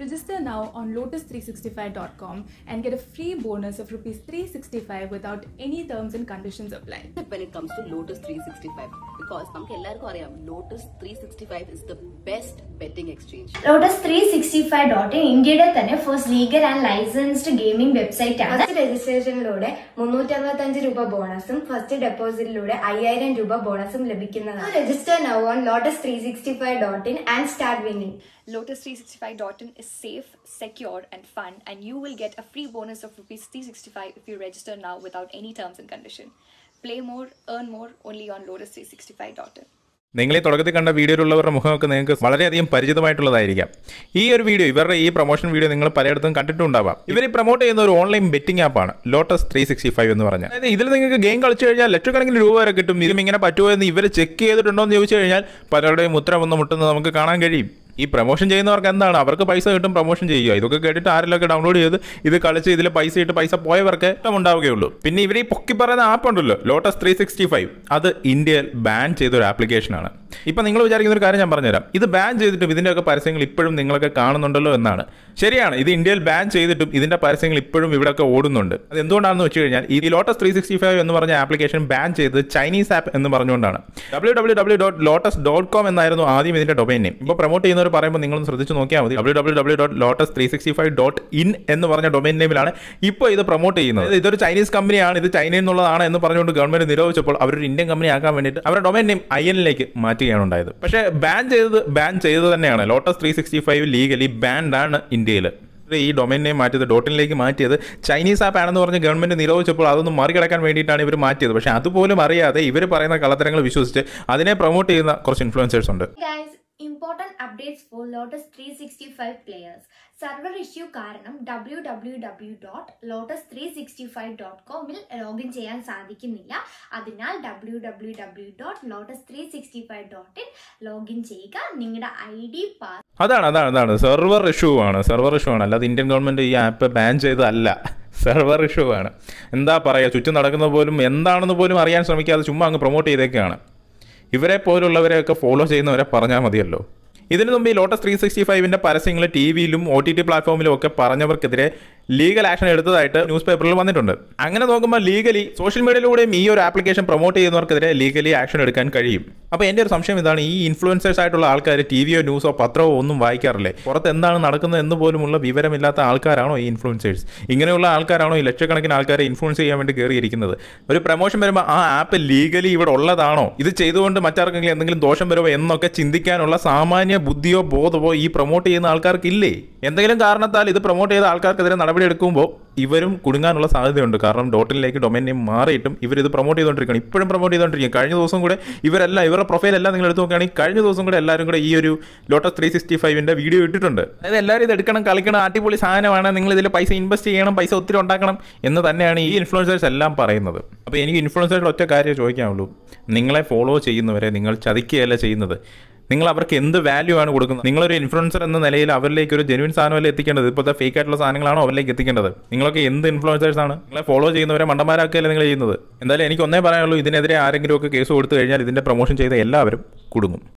Register now on lotus365.com and get a free bonus of rupees 365 without any terms and conditions apply. when it comes to Lotus 365 because നമുക്ക് എല്ലാവർക്കും അറിയാം Lotus 365 is the best betting exchange. Lotus three sixty five dot in ഇന്ത്യയുടെ തന്നെ first legal and licensed gaming website ആണ് first രജിസ്ട്രേഷനിലൂടെ മുന്നൂറ്റി അറുപത്തഞ്ച് രൂപ ബോണസും ഫസ്റ്റ് ഡെപ്പോസിറ്റിലൂടെ അയ്യായിരം രൂപ ബോണസും ലഭിക്കുന്നതാണ് register now on Lotus three sixty five dot in and start winning Lotus365.in is safe, secure, and fun, and you will get a free bonus of rupees 365 if you register now without any terms and condition. Play more, earn more only on Lotus365.in. നിങ്ങൾ ഈ തുടക്കത്തിൽ കണ്ട വീഡിയോയിലുള്ളവരുടെ മുഖമൊക്കെ നിങ്ങൾക്ക് വളരെയധികം പരിചിതമായിട്ടുള്ളതായിരിക്കാം ഈ ഒരു video ഇവരുടെ ഈ പ്രൊമോഷൻ വീഡിയോ നിങ്ങൾ പലയിടത്തും കണ്ടിട്ടുണ്ടാവാം ഇവർ പ്രൊമോട്ട് ചെയ്യുന്ന ഒരു ഓൺലൈൻ ബെറ്റിംഗ് ആപ്പാണ് ലോട്ടസ് ത്രീ സിക്സ്റ്റി ഫൈവ് എന്ന് പറഞ്ഞാൽ അതായത് ഇതിൽ നിങ്ങൾക്ക് ഗെയിം കളിച്ചു കഴിഞ്ഞാൽ ലക്ഷക്കണക്കിന് രൂപ വരെ കിട്ടും ഇതും ഇങ്ങനെ പറ്റുമോ എന്ന് ഇവർ ചെക്ക് ചെയ്തിട്ടുണ്ടോ എന്ന് ചോദിച്ചു കഴിഞ്ഞാൽ പലരുടെയും ഉത്തരം ഒന്ന് മുട്ടുന്നത് നമുക്ക് കാണാൻ കഴിയും ഈ പ്രൊമോഷൻ ചെയ്യുന്നവർക്ക് എന്താണ് അവർക്ക് പൈസ കിട്ടും പ്രൊമോഷൻ ചെയ്യുക ഇതൊക്കെ കേട്ടിട്ട് ആരെങ്കിലൊക്കെ ഡൗൺലോഡ് ചെയ്ത് ഇത് കളിച്ച് ഇതിൽ പൈസ ഇട്ട് പൈസ പോയവർക്ക് ഇഷ്ടം ഉണ്ടാവുകയുള്ളൂ പിന്നെ ഇവർ ഈ പൊക്കി പറയുന്ന ആപ്പ് ഉണ്ടല്ലോ ലോട്ടസ് ത്രീ സിക്സ്റ്റി ഫൈവ് അത് ഇന്ത്യയിൽ ബാൻ ചെയ്ത ഒരു ആപ്ലിക്കേഷനാണ് ഇപ്പം നിങ്ങൾ വിചാരിക്കുന്ന ഒരു കാര്യം ഞാൻ പറഞ്ഞുതരാം ഇത് ബാൻ ചെയ്തിട്ടും ഇതിൻ്റെയൊക്കെ പരസ്യങ്ങൾ ഇപ്പോഴും നിങ്ങളൊക്കെ കാണുന്നുണ്ടല്ലോ എന്നാണ് ശരിയാണ് ഇത് ഇന്ത്യയിൽ ബാൻ ചെയ്തിട്ടും ഇതിൻ്റെ പരസ്യങ്ങൾ ഇപ്പോഴും ഇവിടെയൊക്കെ ഓടുന്നുണ്ട് അത് എന്തുകൊണ്ടാണെന്ന് വെച്ച് കഴിഞ്ഞാൽ ഈ ലോട്ടസ് ത്രീ സിക്സ്റ്റി ഫൈവ് എന്ന് പറഞ്ഞ ആപ്ലിക്കേഷൻ ബാൻ ചെയ്തത് ചൈനീസ് ആപ്പ് എന്ന് പറഞ്ഞുകൊണ്ടാണ് W W W dot Lotus dot com എന്നായിരുന്നു ആദ്യം ഇതിന്റെ ഡൊമൈൻ നെയിം ഇപ്പോൾ പ്രൊമോട്ട് ചെയ്യുന്നവർ പറയുമ്പോൾ നിങ്ങളൊന്ന് ശ്രദ്ധിച്ച് നോക്കിയാൽ മതി W W W dot Lotus three sixty five dot in എന്ന് പറഞ്ഞ ഡൊമൈൻ നെയിമിലാണ് ഇപ്പോൾ ഇത് പ്രൊമോട്ട് ചെയ്യുന്നത് അതായത് ഇതൊരു ചൈനീസ് കമ്പനിയാണ് ഇത് ചൈനയിൽ നിന്നുള്ളതാണ് എന്ന് പറഞ്ഞുകൊണ്ട് ഗവൺമെന്റ് നിരോധിച്ചപ്പോൾ അവരൊരു ഇന്ത്യൻ കമ്പനി ആക്കാൻ വേണ്ടിയിട്ട് അവരുടെ ഡൊമൈൻ നെയിം ഐ എന്നിലേക്ക് മാറ്റുകയാണ് ഉണ്ടായത് പക്ഷേ ബാൻ ചെയ്തത് ബാൻ ചെയ്തത് തന്നെയാണ് Lotus three sixty five legally banned ആണ് ഇന്ത്യയിൽ ഈ ഡൊമൈൻ നെയിം മാറ്റിയത് ഡോട്ടിനിലേക്ക് മാറ്റിയത് ചൈനീസ് ആപ്പ് ആണെന്ന് പറഞ്ഞ് ഗവൺമെന്റ് നിരോധിച്ചപ്പോൾ അതൊന്നും മറികടക്കാൻ വേണ്ടിയിട്ടാണ് ഇവർ മാറ്റിയത് പക്ഷേ അതുപോലും അറിയാതെ ഇവർ പറയുന്ന കള്ളത്തരങ്ങൾ വിശ്വസിച്ച് അതിനെ പ്രൊമോട്ട് ചെയ്യുന്ന കുറച്ച് ഇൻഫ്ലുവൻസേഴ്സ് ഉണ്ട് guys important updates for Lotus three sixty five players server issue കാരണം W W W dot Lotus three sixty five dot കോമിൽ ലോഗിൻ ചെയ്യാൻ സാധിക്കുന്നില്ല അതിനാൽ W W W dot Lotus three sixty five dot in login ചെയ്യുക നിങ്ങളുടെ I D pass അതാണ് അതാണ് അതാണ് സെർവർ ഇഷ്യൂ ആണ് സെർവർ ഇഷ്യൂ ആണ് അല്ലാതെ ഇന്ത്യൻ ഗവൺമെന്റ് ഈ ആപ്പ് ബാൻ ചെയ്തതല്ല സെർവർ ഇഷ്യൂ ആണ് എന്താ പറയുക ചുറ്റും നടക്കുന്നത് പോലും എന്താണെന്ന് പോലും അറിയാൻ ശ്രമിക്കാതെ ചുമ്മാ അങ്ങ് പ്രൊമോട്ട് ചെയ്തേക്കാണ് ഇവരെ പോലുള്ളവരെയൊക്കെ ഫോളോ ചെയ്യുന്നവരെ പറഞ്ഞാൽ മതിയല്ലോ ഇതിനു മുമ്പ് ഈ ലോട്ടസ് ത്രീ സിക്സ്റ്റി ഫൈവിൻ്റെ പരസ്യങ്ങൾ ടി വിയിലും ഒ ടി ടി പ്ലാറ്റ്ഫോമിലും ഒക്കെ പറഞ്ഞവർക്കെതിരെ ലീഗൽ ആക്ഷൻ എടുത്തതായിട്ട് ന്യൂസ് പേപ്പറിൽ വന്നിട്ടുണ്ട് അങ്ങനെ നോക്കുമ്പോൾ ലീഗലി സോഷ്യൽ മീഡിയയിലൂടെയും ഈ ഒരു ആപ്ലിക്കേഷൻ പ്രൊമോട്ട് ചെയ്യുന്നവർക്കെതിരെ ലീഗലി ആക്ഷൻ എടുക്കാൻ കഴിയും അപ്പോൾ എൻ്റെ ഒരു സംശയം ഇതാണ് ഈ ഇൻഫ്ലുവൻസേഴ്സ് ആയിട്ടുള്ള ആൾക്കാർ ടി വിയോ ന്യൂസോ പത്രമോ ഒന്നും വായിക്കാറില്ലേ പുറത്ത് എന്താണ് നടക്കുന്നത് എന്ന് പോലുമുള്ള വിവരമില്ലാത്ത ആൾക്കാരാണോ ഈ ഇൻഫ്ലുവൻസേഴ്സ് ഇങ്ങനെയുള്ള ആൾക്കാരാണോ ഈ ലക്ഷക്കണക്കിന് ആൾക്കാരെ ഇൻഫ്ലുവൻസ് ചെയ്യാൻ വേണ്ടി കയറിയിരിക്കുന്നത് ഒരു പ്രൊമോഷൻ വരുമ്പോൾ ആ ആപ്പ് ലീഗലി ഇവിടെ ഉള്ളതാണോ ഇത് ചെയ്തുകൊണ്ട് മറ്റാർക്കെങ്കിലും എന്തെങ്കിലും ദോഷം വരുമോ എന്നൊക്കെ ചിന്തിക്കാനുള്ള സാമാന്യ ബുദ്ധിയോ ബോധമോ ഈ പ്രൊമോട്ട് ചെയ്യുന്ന ആൾക്കാർക്ക് ഇല്ലേ എന്തെങ്കിലും കാരണത്താൽ ഇത് പ്രൊമോട്ട് ചെയ്ത ആൾക്കാർക്കെതിരെ നടപടി എടുക്കുമ്പോൾ ഇവരും കുടുങ്ങാനുള്ള സാധ്യതയുണ്ട് കാരണം ഡോട്ടിലേക്ക് ഡൊമൈൻ നെയിം മാറിയിട്ടും ഇവർ ഇത് പ്രൊമോട്ട് ചെയ്തുകൊണ്ടിരിക്കുകയാണ് ഇപ്പോഴും പ്രൊമോട്ട് ചെയ്തുകൊണ്ടിരിക്കുകയാണ് കഴിഞ്ഞ ദിവസം കൂടെ ഇവരെല്ലാം ഇവരുടെ പ്രൊഫൈൽ എല്ലാം നിങ്ങൾ എടുത്ത് നോക്കുകയാണെങ്കിൽ കഴിഞ്ഞ ദിവസം കൂടെ എല്ലാവരും കൂടെ ഈ ഒരു ലോട്ടസ് ത്രീ സിക്സ്റ്റി ഫൈവിൻ്റെ വീഡിയോ ഇട്ടിട്ടുണ്ട് അതായത് എല്ലാവരും ഇത് എടുക്കണം കളിക്കണം അടിപൊളി സാധനമാണ് നിങ്ങൾ ഇതിൽ പൈസ ഇൻവെസ്റ്റ് ചെയ്യണം പൈസ ഒത്തിരി ഉണ്ടാക്കണം എന്ന് തന്നെയാണ് ഈ ഇൻഫ്ലുവൻസേഴ്സ് എല്ലാം പറയുന്നത് അപ്പോൾ എനിക്ക് ഇൻഫ്ലുവൻസേഴ്സ് ഒറ്റ കാര്യം ചോദിക്കാനുള്ളൂ നിങ്ങളെ ഫോളോ ചെയ്യുന്നവരെ നിങ്ങൾ ചതിക്കുകയല്ല ചെയ്യുന്നത് നിങ്ങൾ അവർക്ക് എന്ത് വാല്യൂ ആണ് കൊടുക്കുന്നത് നിങ്ങളൊരു ഇൻഫ്ലുവൻസർ എന്ന നിലയിൽ അവരിലേക്ക് ഒരു ജെനുവിൻ സാധനമല്ലേ എത്തിക്കേണ്ടത് ഇപ്പോഴത്തെ ഫേക്ക് ആയിട്ടുള്ള സാധനങ്ങളാണോ അവരിലേക്ക് എത്തിക്കേണ്ടത് നിങ്ങളൊക്കെ എന്ത് ഇൻഫ്ലുവൻസേഴ്സ് ആണ് നിങ്ങളെ ഫോളോ ചെയ്യുന്നവരെ മണ്ടന്മാരാക്കുകയല്ലേ നിങ്ങൾ ചെയ്യുന്നത് എന്തായാലും എനിക്ക് ഒന്നേ പറയാനുള്ളൂ ഇതിനെതിരെ ആരെങ്കിലും ഒക്കെ കേസ് കൊടുത്തു കഴിഞ്ഞാൽ ഇതിന്റെ പ്രൊമോഷൻ ചെയ്ത എല്ലാവരും കുടുങ്ങും